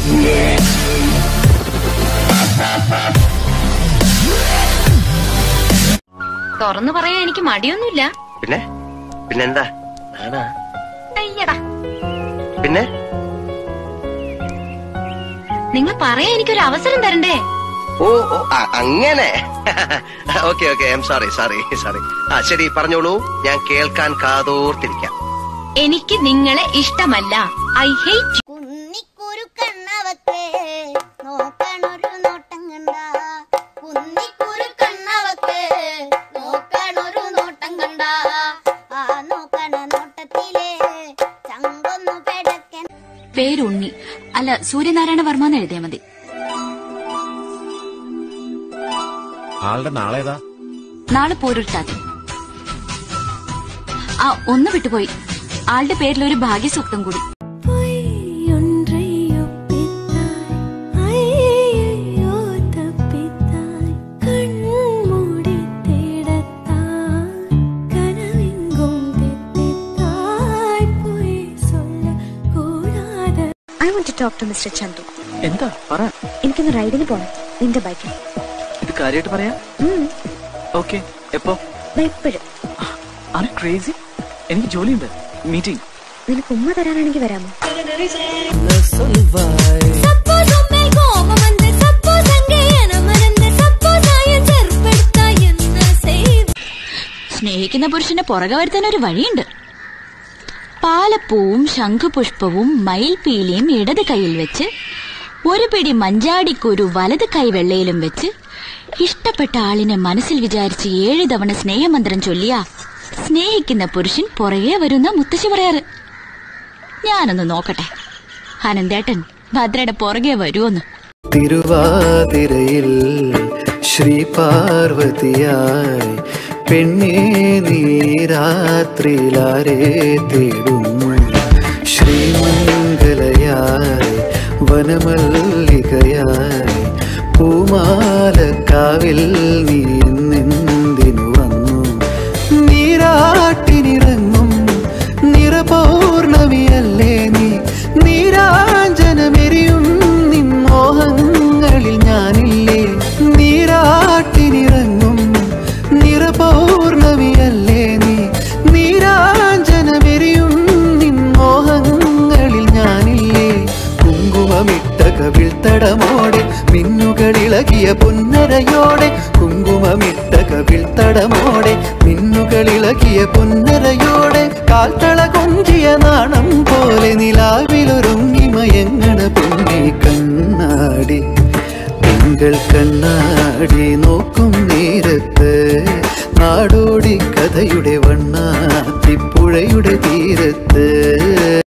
തുറന്നു പറയാൻ എനിക്ക് മടിയൊന്നുമില്ല പിന്നെ പിന്നെന്താ അയ്യടാ പിന്നെ നിങ്ങൾ പറയാൻ എനിക്കൊരു അവസരം തരണ്ടേ ഓ ഓ ആ, അങ്ങനെ okay okay I'm sorry sorry sorry ആ ശരി പറഞ്ഞോളൂ ഞാൻ കേൾക്കാൻ കാതോർത്തിരിക്കാം എനിക്ക് നിങ്ങളെ ഇഷ്ടമല്ല ഐ ഹേറ്റ് കുന്നിക്കുരു കണ്ണവക്ക് നോക്കണൊരു നോട്ടം കണ്ട കുന്നിക്കുരു കണ്ണവക്ക് നോക്കണൊരു നോട്ടം കണ്ട ആ നോക്കണ നോട്ടത്തിലെ ചങ്കൊന്നു പെടക്കൻ പേരുണ്ണി അല്ല സൂര്യനാരായണ വർമ്മ എന്ന് എഴുതിയാ മതി ആളുടെ നാളേതാ നാളെ പോരൊരുത്താത്തി ആ ഒന്ന് വിട്ടുപോയി ആളുടെ പേരിൽ ഒരു ഭാഗ്യസൂക്തം കൂടി I want to talk to mister Chandu എന്താ പറ എനിക്കൊന്ന് റൈഡിന് പോണം നിന്റെ ബൈക്കിൽ ഇത് കാര്യമായിട്ട് പറയാ ഓക്കെ എപ്പോ എപ്പോഴും ആണ് ക്രേസി എനിക്ക് ജോലിയുണ്ട് മീറ്റിംഗ് നിനക്ക് ഉമ്മ തരാനാണെങ്കിൽ വരാമോ സ്നേഹിക്കുന്ന പുരുഷനെ പുറകെ വരുത്താൻ ഒരു വഴിയുണ്ട് പാലപ്പൂവും ശംഖുപുഷ്പവും മയിൽപീലിയും ഇടത് കൈയിൽ വെച്ച് ഒരു പിടി മഞ്ചാടിക്കൊരു വലത് കൈ വെള്ളയിലും വെച്ച് ഇഷ്ടപ്പെട്ട ആളിനെ മനസ്സിൽ വിചാരിച്ച് ഏഴ് തവണ സ്നേഹമന്ത്രം ചൊല്ലിയ സ്നേഹിക്കുന്ന പുരുഷൻ പുറകെ വരുന്ന മുത്തശ്ശി പറയാറ് ഞാനൊന്ന് നോക്കട്ടെ അനന്തേട്ടൻ ഭദ്രയുടെ പുറകെ വരുമോന്ന് തിരുവാതിരയിൽ ശ്രീ പാർവതിയായി പെണ്ണേ നീരാത്രിയിലാരെ തേടുന്നു ശ്രീമംഗലയായി വനമല്ലികയായി പൂമാലക്കാവിൽ നീ നിന്തിനു വന്നു നീരാട്ടിനിറങ്ങും നിറപൗർണമിയല്ലേ നീ നീരാഞ്ജനമെരിയും നിൻ മോഹങ്ങളിൽ ഞാനില്ലേ നീരാട്ടിനിറങ്ങും നിറപൗർണമിയല്ലേ നീ നീരാഞ്ജനമെരിയും നിൻ മോഹങ്ങളിൽ ഞാനില്ലേ കുങ്കുമമിട്ട കവിൾത്തടമോടെ മിന്നുകളിളകിയ പൊന്നരയോടെ കുങ്കുമമിട്ട കവിൾത്തടമോടെ മിന്നുകളിളകിയ പൊന്നരയോടെ കാൽത്തള കൊഞ്ചിയ നാണം പോലെ നിലാവിലൊരുങ്ങി മയങ്ങണ പൊന്നി കണ്ണാടി തിങ്കൾ കണ്ണാടി നോക്കും നേരത്ത് നാടോടി കഥയുടെ വണ്ണാത്തിപ്പുഴയുടെ തീരത്ത്